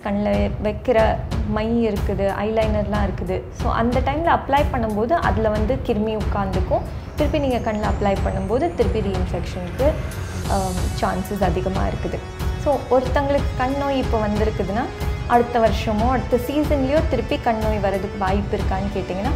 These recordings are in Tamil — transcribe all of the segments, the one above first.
கண்ணில் வைக்கிற மை இருக்குது ஐலைனர்லாம் இருக்குது ஸோ அந்த டைமில் அப்ளை பண்ணும்போது அதில் வந்து கிருமி உட்காந்துக்கும் திருப்பி நீங்கள் கண்ணில் அப்ளை பண்ணும்போது திருப்பி ரீஇன்ஃபெக்ஷனுக்கு சான்சஸ் அதிகமாக இருக்குது ஸோ ஒருத்தங்களுக்கு கண் நோய் இப்போ வந்திருக்குதுன்னா அடுத்த வருஷமோ அடுத்த சீசன்லேயோ திருப்பி கண் நோய் வர்றதுக்கு வாய்ப்பு இருக்கான்னு கேட்டிங்கன்னா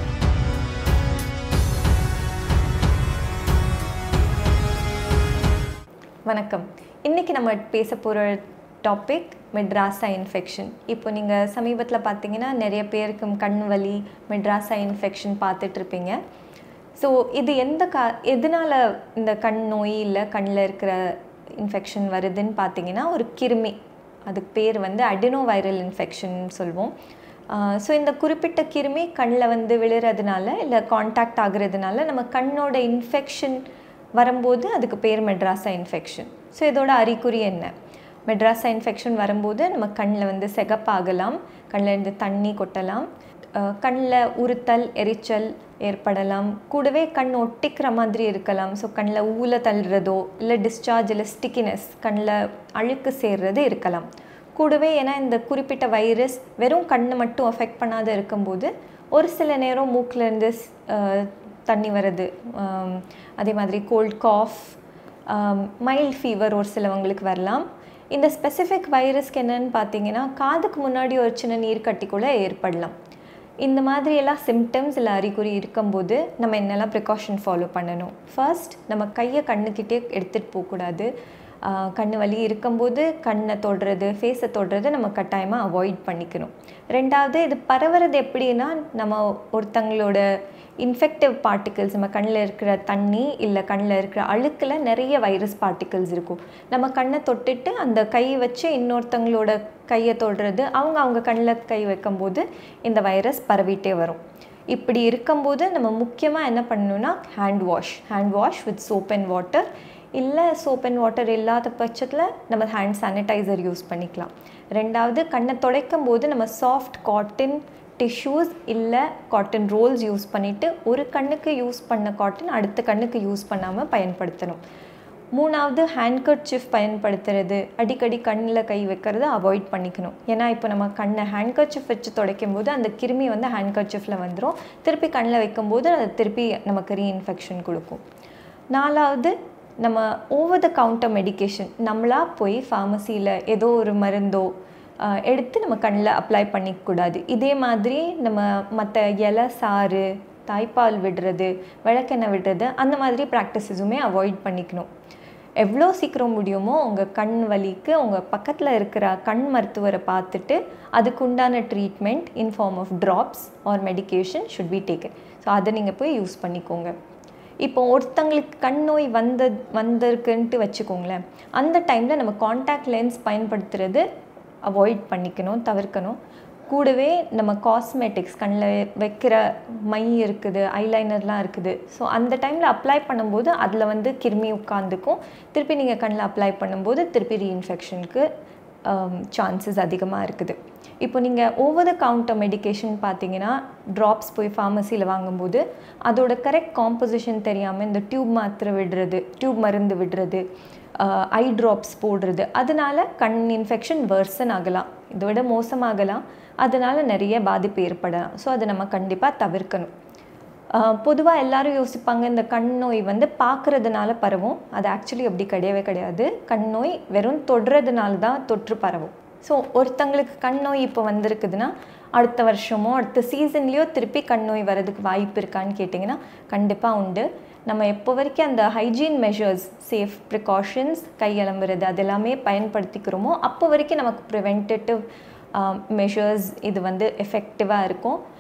வணக்கம் இன்றைக்கி நம்ம பேச போகிற டாபிக் மெட்ராஸா இன்ஃபெக்ஷன் இப்போ நீங்கள் சமீபத்தில் பார்த்தீங்கன்னா நிறைய பேருக்கு கண் வலி மெட்ராஸா இன்ஃபெக்ஷன் பார்த்துட்ருப்பீங்க ஸோ இது எந்த கா எதனால் இந்த கண் நோய் இல்லை கண்ணில் இருக்கிற இன்ஃபெக்ஷன் வருதுன்னு பார்த்தீங்கன்னா ஒரு கிருமி அதுக்கு பேர் வந்து அடினோ வைரல் இன்ஃபெக்ஷன் சொல்லுவோம் ஸோ இந்த குறிப்பிட்ட கிருமி கண்ணில் வந்து விழுறதுனால இல்லை காண்டாக்ட் ஆகுறதுனால நம்ம கண்ணோட இன்ஃபெக்ஷன் வரும்போது அதுக்கு பேர் மெட்ராஸா இன்ஃபெக்ஷன் ஸோ இதோட அறிகுறி என்ன மெட்ராஸா இன்ஃபெக்ஷன் வரும்போது நம்ம கண்ணில் வந்து செகப்பாகலாம் கண்ணில் இருந்து தண்ணி கொட்டலாம் கண்ணில் உறுத்தல் எரிச்சல் ஏற்படலாம் கூடவே கண் ஒட்டிக்கிற மாதிரி இருக்கலாம் ஸோ கண்ணில் ஊல தள்ளுறதோ இல்லை டிஸ்சார்ஜ் இல்லை ஸ்டிக்கினஸ் கண்ணில் அழுக்கு சேர்றது இருக்கலாம் கூடவே ஏன்னா இந்த குறிப்பிட்ட வைரஸ் வெறும் கண்ணை மட்டும் அஃபெக்ட் பண்ணாத இருக்கும்போது ஒரு சில நேரம் மூக்கிலேருந்து தண்ணி வருது அதே மாதிரி கோல்ட் காஃப் மைல்ட் ஃபீவர் ஒரு சிலவங்களுக்கு வரலாம் இந்த ஸ்பெசிஃபிக் வைரஸ்க்கு என்னென்னு பார்த்தீங்கன்னா காதுக்கு முன்னாடி ஒரு சின்ன நீர்க்கட்டி கூட ஏற்படலாம் இந்த மாதிரியெல்லாம் சிம்டம்ஸ் இல்லை அறிகுறி இருக்கும்போது நம்ம என்னெல்லாம் ப்ரிகாஷன் ஃபாலோ பண்ணணும் ஃபர்ஸ்ட் நம்ம கையை கண்ணுக்கிட்டே எடுத்துகிட்டு போகக்கூடாது கண் வலி இருக்கும்போது கண்ணை தொடுறது ஃபேஸை தொடுறது நம்ம கட்டாயமாக அவாய்ட் பண்ணிக்கணும் ரெண்டாவது இது பரவுறது எப்படின்னா நம்ம ஒருத்தங்களோட இன்ஃபெக்டிவ் பார்ட்டிகல்ஸ் நம்ம கண்ணில் இருக்கிற தண்ணி இல்லை கண்ணில் இருக்கிற அழுக்கில் நிறைய வைரஸ் பார்ட்டிகல்ஸ் இருக்கும் நம்ம கண்ணை தொட்டுட்டு அந்த கை வச்சு இன்னொருத்தங்களோட கையை தொடுறது அவங்க அவங்க கண்ணில் கை வைக்கும்போது இந்த வைரஸ் பரவிட்டே வரும் இப்படி இருக்கும்போது நம்ம முக்கியமாக என்ன பண்ணணும்னா hand wash hand wash with soap and water இல்லை சோப் அண்ட் வாட்டர் இல்லாத பட்சத்தில் நம்ம ஹேண்ட் சானிடைசர் யூஸ் பண்ணிக்கலாம் ரெண்டாவது கண்ணை துடைக்கும் போது நம்ம சாஃப்ட் காட்டன் டிஷ்யூஸ் இல்லை காட்டன் ரோல்ஸ் யூஸ் பண்ணிவிட்டு ஒரு கண்ணுக்கு யூஸ் பண்ண காட்டன் அடுத்த கண்ணுக்கு யூஸ் பண்ணாமல் பயன்படுத்தணும் மூணாவது ஹேண்ட்கர்ச்சிஃப் பயன்படுத்துறது அடிக்கடி கண்ணில் கை வைக்கிறத அவாய்ட் பண்ணிக்கணும் ஏன்னா இப்போ நம்ம கண்ணை ஹேண்ட்கர்ச்சிஃப் வச்சு துடைக்கும் போது அந்த கிருமி வந்து ஹேண்ட்கர்ச்சிஃபில் வந்துடும் திருப்பி கண்ணில் வைக்கும்போது அது திருப்பி நமக்கு ரீஇன்ஃபெக்ஷன் கொடுக்கும் நாலாவது நம்ம ஓவர் த கவுண்டர் மெடிக்கேஷன் நம்மளாக போய் ஃபார்மசியில் ஏதோ ஒரு மருந்தோ எடுத்து நம்ம கண்ணில் அப்ளை பண்ணிக்கூடாது இதே மாதிரி நம்ம மற்ற இலை சாறு தாய்ப்பால் விடுறது விளக்கெண்ணெய் விடுறது அந்த மாதிரி ப்ராக்டிஸஸுமே அவாய்ட் பண்ணிக்கணும் எவ்வளோ சீக்கிரம் முடியுமோ உங்கள் கண் வலிக்கு உங்கள் பக்கத்தில் இருக்கிற கண் மருத்துவரை பார்த்துட்டு அதுக்கு உண்டான treatment in form of drops or medication should be taken so அதை நீங்கள் போய் யூஸ் பண்ணிக்கோங்க இப்போ ஒருத்தங்களுக்கு கண் நோய் வந்த வந்திருக்குன்ட்டு வச்சுக்கோங்களேன் அந்த டைமில் நம்ம காண்டாக்ட் லென்ஸ் பயன்படுத்துறது அவாய்ட் பண்ணிக்கணும் தவிர்க்கணும் கூடவே நம்ம காஸ்மெட்டிக்ஸ் கண்ணில் வைக்கிற மை இருக்குது ஐலைனர்லாம் இருக்குது ஸோ அந்த டைமில் அப்ளை பண்ணும்போது அதில் வந்து கிருமி உட்காந்துக்கும் திருப்பி நீங்கள் கண்ணில் அப்ளை பண்ணும்போது திருப்பி ரீஇன்ஃபெக்ஷனுக்கு சான்சஸ் அதிகமாக இருக்குது இப்போ நீங்கள் ஓவர் த கவுண்டர் மெடிக்கேஷன் பார்த்தீங்கன்னா ட்ராப்ஸ் போய் ஃபார்மசியில் வாங்கும்போது அதோட கரெக்ட் காம்போசிஷன் தெரியாமல் இந்த டியூப் மாத்திரை விடுறது டியூப் மருந்து விடுறது ஐ ட்ராப்ஸ் போடுறது அதனால கண் இன்ஃபெக்ஷன் வேர்சன் ஆகலாம் இதை விட மோசமாகலாம் அதனால் நிறைய பாதிப்பு ஏற்படலாம் ஸோ அதை நம்ம கண்டிப்பாக தவிர்க்கணும் பொதுவாக எல்லாரும் யோசிப்பாங்க இந்த கண் நோய் வந்து பார்க்குறதுனால பரவும் அது ஆக்சுவலி அப்படி கிடையவே கிடையாது கண் நோய் வெறும் தொடுறதுனால தான் தொற்று பரவும் ஸோ ஒருத்தங்களுக்கு கண் நோய் இப்போ வந்திருக்குதுன்னா அடுத்த வருஷமோ அடுத்த சீசன்லேயோ திருப்பி கண் நோய் வர்றதுக்கு வாய்ப்பு இருக்கான்னு கேட்டிங்கன்னா கண்டிப்பாக உண்டு நம்ம எப்போ வரைக்கும் அந்த ஹைஜீன் மெஷர்ஸ் சேஃப் ப்ரிகாஷன்ஸ் கையளம்புறது அது எல்லாமே பயன்படுத்திக்கிறோமோ அப்போ வரைக்கும் நமக்கு ப்ரிவென்டேட்டிவ் மெஷர்ஸ் இது வந்து எஃபெக்டிவாக இருக்கும்